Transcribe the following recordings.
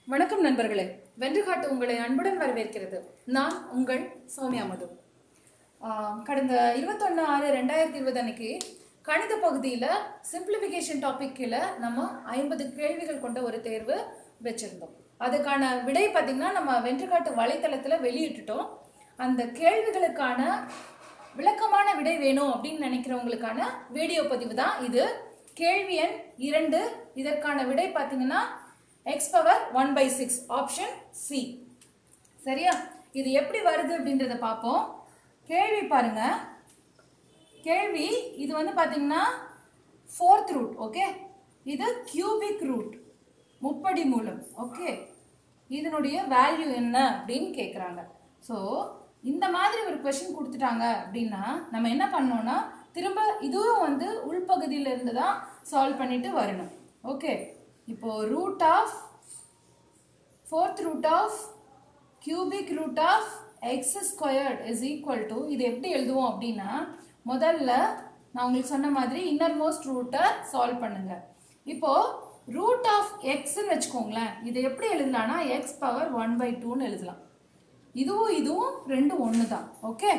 வணக்கம் நண்பர்களே வென்றுகாட்டு உங்களை அன்புடன் வரவேற்கிறது நான் உங்கள் சௌமியா மது ஆஹ் கடந்த இருபத்தொன்று ஆறு ரெண்டாயிரத்தி இருபது அன்னைக்கு கணித பகுதியில் சிம்பிளிஃபிகேஷன் டாப்பிக்கில் நம்ம ஐம்பது கேள்விகள் கொண்ட ஒரு தேர்வு வச்சுருந்தோம் அதுக்கான விடை பார்த்திங்கன்னா நம்ம வென்றுகாட்டு வலைத்தளத்தில் வெளியிட்டுட்டோம் அந்த கேள்விகளுக்கான விளக்கமான விடை வேணும் அப்படின்னு நினைக்கிறவங்களுக்கான வீடியோ பதிவு தான் இது கேள்வி எண் இரண்டு இதற்கான விடை பார்த்தீங்கன்னா x power one by six option C சரியா இது எப்படி வருது அப்படின்றத பார்ப்போம் கேள்வி பாருங்க கேள்வி இது வந்து பார்த்தீங்கன்னா ஃபோர்த் ரூட் ஓகே இது கியூபிக் ரூட் முப்படி மூலம் ஓகே இதனுடைய வேல்யூ என்ன அப்படின்னு கேட்குறாங்க ஸோ இந்த மாதிரி ஒரு கொஷின் கொடுத்துட்டாங்க அப்படின்னா நம்ம என்ன பண்ணோம்னா திரும்ப இதுவும் வந்து உள்பகுதியில இருந்து தான் சால்வ் பண்ணிட்டு வரணும் ஓகே இப்போ root of fourth root of cubic root of x squared is equal to இது எப்படி எழுதுவோம் அப்படின்னா முதல்ல நான் உங்களுக்கு சொன்ன மாதிரி இன்னர் மோஸ்ட் ரூட்டை சால்வ் பண்ணுங்க இப்போ ரூட் ஆஃப் எக்ஸ்ன்னு வச்சுக்கோங்களேன் இதை எப்படி எழுதலாம்னா எக்ஸ் பவர் ஒன் பை டூன்னு எழுதலாம் இதுவும் இதுவும் ரெண்டும் ஒன்று தான் ஓகே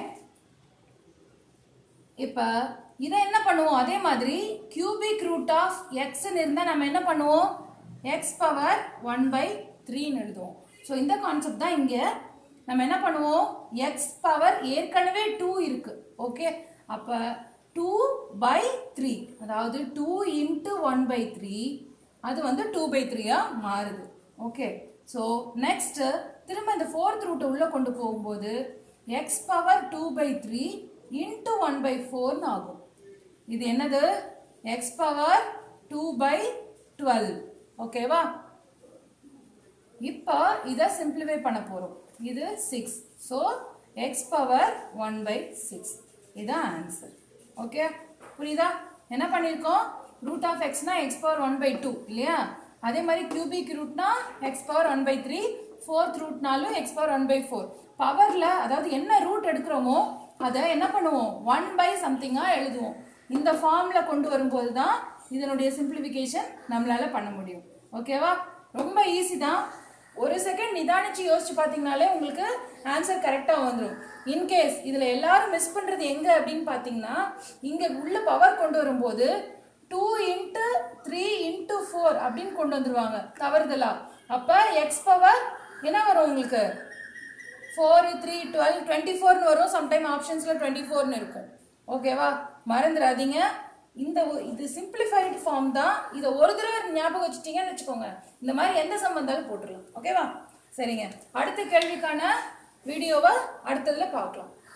இப்போ இதை என்ன பண்ணுவோம் அதே மாதிரி கியூபிக் ரூட் ஆஃப் எக்ஸ்ன்னு இருந்தால் நம்ம என்ன பண்ணுவோம் எக்ஸ் பவர் ஒன் பை த்ரீன்னு எழுதுவோம் ஸோ இந்த கான்செப்ட் தான் இங்கே நம்ம என்ன பண்ணுவோம் எக்ஸ் பவர் ஏற்கனவே டூ இருக்கு ஓகே அப்போ டூ பை த்ரீ அதாவது two into one by three அது வந்து டூ பை த்ரீயாக மாறுது ஓகே ஸோ நெக்ஸ்ட்டு திரும்ப இந்த ஃபோர்த் ரூட்டை உள்ளே கொண்டு போகும்போது x power two by three into one by ஃபோர்னு ஆகும் இது என்னது x power two by twelve ஓகேவா இப்போ இதை சிம்பிளிஃபை பண்ண போகிறோம் இது six so x power one by six இதுதான் ஆன்சர் ஓகே புரியுதா என்ன பண்ணியிருக்கோம் ரூட் ஆஃப் எக்ஸ்னா x power one by two இல்லையா அதே மாதிரி கியூபிக் ரூட்னா x power one by three fourth ரூட்னாலும் x power one by four பவரில் அதாவது என்ன ரூட் எடுக்கிறோமோ அதை என்ன பண்ணுவோம் ஒன் பை சம்திங்காக எழுதுவோம் இந்த ஃபார்மில் கொண்டு வரும்போது தான் இதனுடைய சிம்பிளிஃபிகேஷன் நம்மளால் பண்ண முடியும் ஓகேவா ரொம்ப ஈஸி தான் ஒரு செகண்ட் நிதானிச்சு யோசிச்சு பார்த்தீங்கனாலே உங்களுக்கு ஆன்சர் கரெக்டாக வந்துடும் இன்கேஸ் இதில் எல்லாரும் மிஸ் பண்ணுறது எங்கே அப்படின்னு பார்த்தீங்கன்னா இங்கே உள்ள பவர் கொண்டு வரும்போது two into three into four அப்படின்னு கொண்டு வந்துருவாங்க தவறுதலா அப்போ எக்ஸ் பவர் என்ன வரும் உங்களுக்கு ஃபோர் த்ரீ டுவெல் டுவெண்ட்டி ஃபோர்னு வரும் சம்டைம் ஆப்ஷன்ஸில் டுவெண்ட்டி ஃபோர்னு இருக்கும் ஓகேவா மறந்துடாதீங்க இந்த ஒ- இது சிம்பிளிஃபைடு ஃபார்ம் தான் இதை ஒரு தடவை ஞாபகம் வச்சுட்டீங்கன்னு வச்சுக்கோங்க இந்த மாதிரி எந்த சம் வந்தாலும் போட்டுடலாம் ஓகேவா சரிங்க அடுத்த கேள்விக்கான வீடியோவை அடுத்ததுல பார்க்கலாம்